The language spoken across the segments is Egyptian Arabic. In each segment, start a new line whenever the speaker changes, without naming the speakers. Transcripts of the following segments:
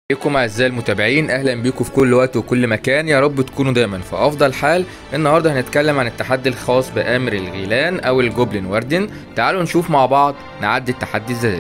عليكم اعزائي المتابعين اهلا بيكم في كل وقت وكل مكان يا رب تكونوا دايما في افضل حال النهارده هنتكلم عن التحدي الخاص بامر الغيلان او الجوبلين واردن تعالوا نشوف مع بعض نعدي التحدي ازاي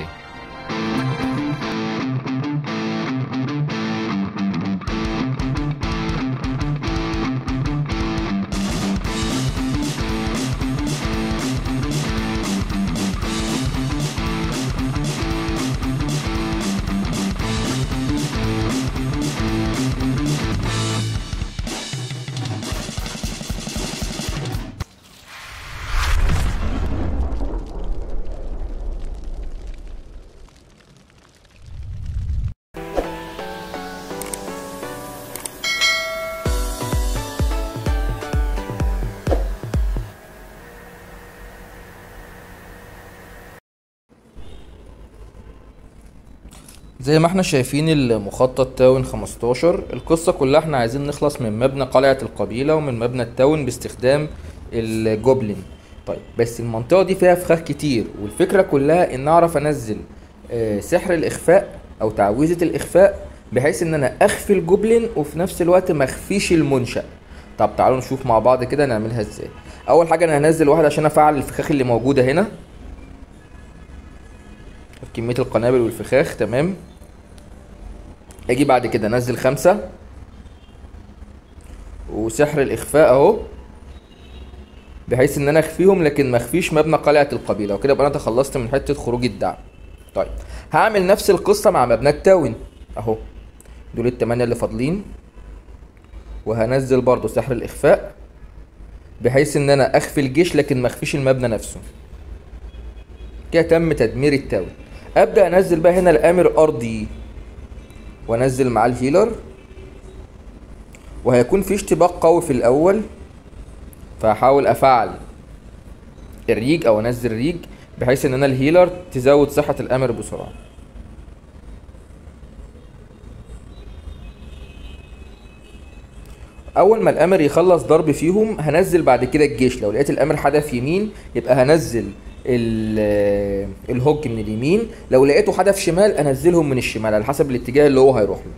زي ما احنا شايفين المخطط تاون 15 القصة كلها احنا عايزين نخلص من مبنى قلعة القبيلة ومن مبنى التاون باستخدام الجوبلين طيب بس المنطقة دي فيها فخاخ كتير والفكرة كلها ان اعرف انزل آه، سحر الاخفاء او تعويذة الاخفاء بحيث ان انا اخفي الجوبلين وفي نفس الوقت ما اخفيش المنشأ طب تعالوا نشوف مع بعض كده نعملها ازاي اول حاجة انا هنزل واحد عشان افعل الفخاخ اللي موجودة هنا كمية القنابل والفخاخ تمام اجي بعد كده انزل خمسة وسحر الاخفاء اهو بحيث ان انا اخفيهم لكن ما اخفيش مبنى قلعة القبيلة وكده يبقى انا تخلصت من حتة خروج الدعم طيب هعمل نفس القصة مع مبنى التاون اهو دول التمانية اللي فاضلين وهنزل برضو سحر الاخفاء بحيث ان انا اخفي الجيش لكن ما اخفيش المبنى نفسه كده تم تدمير التاون ابدا انزل بقى هنا الامر ارضي وانزل معاه الهيلر وهيكون في اشتباك قوي في الاول فهحاول افعل الريج او انزل ريج بحيث ان انا الهيلر تزود صحة الامر بسرعة اول ما الامر يخلص ضرب فيهم هنزل بعد كده الجيش لو لقيت الامر حدف يمين يبقى هنزل ال- الهوك من اليمين لو لقيته حدف شمال انزلهم من الشمال على حسب الاتجاه اللي هو هيروح له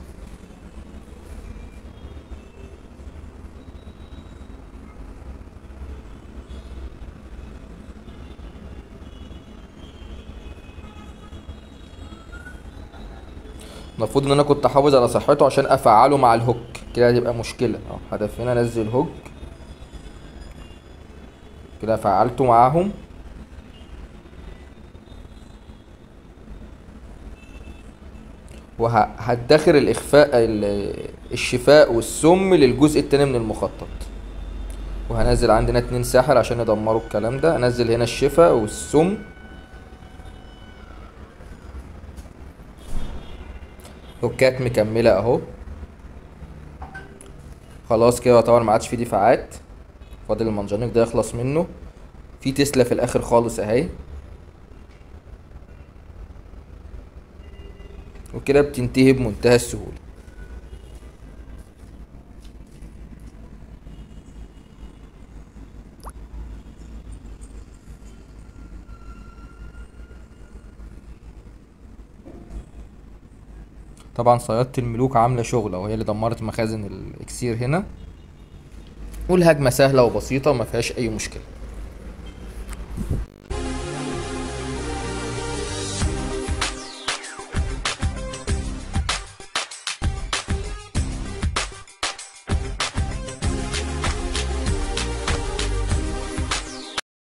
المفروض ان انا كنت احافظ على صحته عشان افعله مع الهوك كده هتبقى مشكله اه هدف هنا انزل هوك كده فعلته معاهم وهدخر الاخفاء ال- الشفاء والسم للجزء التاني من المخطط وهنزل عندنا اتنين ساحر عشان يدمروا الكلام ده انزل هنا الشفاء والسم هوكات مكملة اهو خلاص كده طبعا ما عادش في دفاعات فاضل المنجنيق ده يخلص منه في تسلا في الاخر خالص اهي وكده بتنتهي بمنتهى السهولة طبعا صيادة الملوك عاملة شغل وهي اللي دمرت مخازن الاكسير هنا والهجمة سهلة وبسيطة وما فيهاش اي مشكلة